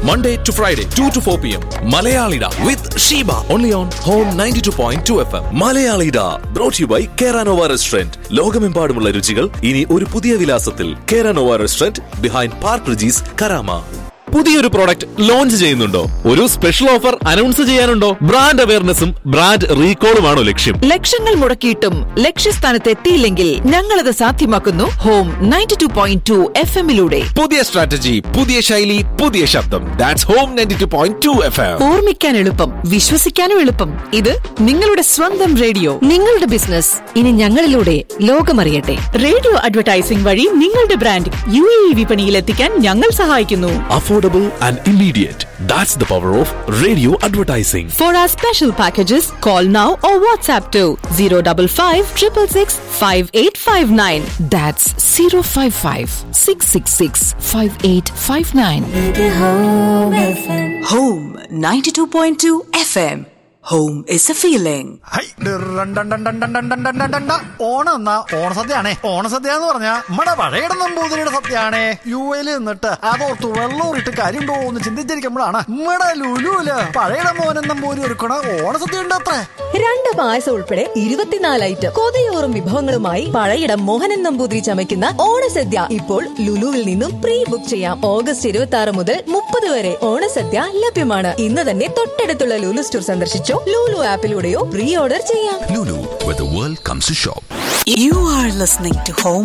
Monday to Friday, 2 to 4 p.m. Malayalida with Sheba. Only on Home 92.2 FM. Malayalida. Brought to you by Keranova Restaurant. ലോകമെമ്പാടുമുള്ള രുചികൾ ഇനി ഒരു പുതിയ വിലാസത്തിൽ കേരനോവ restaurant behind park Regis Karama പുതിയൊരു product launch ചെയ്യുന്നുണ്ടോ ഒരു സ്പെഷ്യൽ ഓഫർ അനൗൺസ് ചെയ്യാനുണ്ടോ ബ്രാൻഡ് അവയർനെസ്സും ബ്രാൻഡ് റീകോളുമാണോ ലക്ഷ്യം ലക്ഷങ്ങൾ മുടക്കിയിട്ടും ലക്ഷ്യസ്ഥാനത്ത് എത്തിയില്ലെങ്കിൽ ഞങ്ങളത് സാധ്യമാക്കുന്നു home ninety two point two F എമ്മിലൂടെ പുതിയ സ്ട്രാറ്റജി പുതിയ ശൈലി പുതിയ ശബ്ദം that's home ninety two point two F M ഓർമ്മിക്കാൻ എളുപ്പം വിശ്വസിക്കാനും എളുപ്പം ഇത് നിങ്ങളുടെ സ്വന്തം റേഡിയോ നിങ്ങളുടെ ബിസിനസ് ഇനി ഞങ്ങളിലൂടെ ലോകമറിയട്ടെ റേഡിയോ അഡ്വർടൈസിംഗ് വഴി നിങ്ങളുടെ ബ്രാൻഡ് യു എ ഇ വിപണിയിൽ എത്തിക്കാൻ ഞങ്ങൾ സഹായിക്കുന്നു affordable and immediate that's the power of radio advertising for our special packages call now or WhatsApp two zero double five triple six five eight five nine that's zero five five six six six five eight five nine Home 92.2 FM. Home is a feeling. Hi, ഡിറൻ ഡൺ ഡൺ ഡൺ ഡൺ ഡൺ ഡൺ ഡൺ ഡൺ ഡൺ ഡ. ഓണം എന്നാ ഓണസദ്യയാണേ ഓണസദ്യ എന്ന് പറഞ്ഞാ നമ്മടെ പഴയുടെ നമ്പൂതിരിയുടെ സദ്യയാണേ യു എയിൽ നിന്നിട്ട് അതോർത്ത് വെള്ളൂറിട്ട് കാര്യമുണ്ടോ എന്ന് ചിന്തിച്ചിരിക്കുമ്പോഴാണ് നമ്മടെ ലുലുല് പഴയുടെ മോനൻ നമ്പൂരി ഒരുക്കണ ഓണസദ്യ ഉണ്ട് അത്രേ രണ്ട് പായസം ഉൾപ്പെടെ ഇരുപത്തിനാല് ഐറ്റം കൊതിയോറും വിഭവങ്ങളുമായി പഴയിടം മോഹനൻ നമ്പൂതിരി ചമയ്ക്കുന്ന ഓണസദ്യ ഇപ്പോൾ ലുലുവിൽ നിന്നും പ്രീ ബുക്ക് ചെയ്യാം ഓഗസ്റ്റ് ഇരുപത്തി ആറ് മുതൽ മുപ്പത് വരെ ഓണസദ്യ ലഭ്യമാണ് ഇന്ന് തന്നെ തൊട്ടടുത്തുള്ള ലുലു സ്റ്റോർ സന്ദർശിച്ചോ ലുലു ആപ്പിലൂടെയോ പ്രീ ഓർഡർ ചെയ്യാം Lulu, where the world comes to shop. You are listening to Home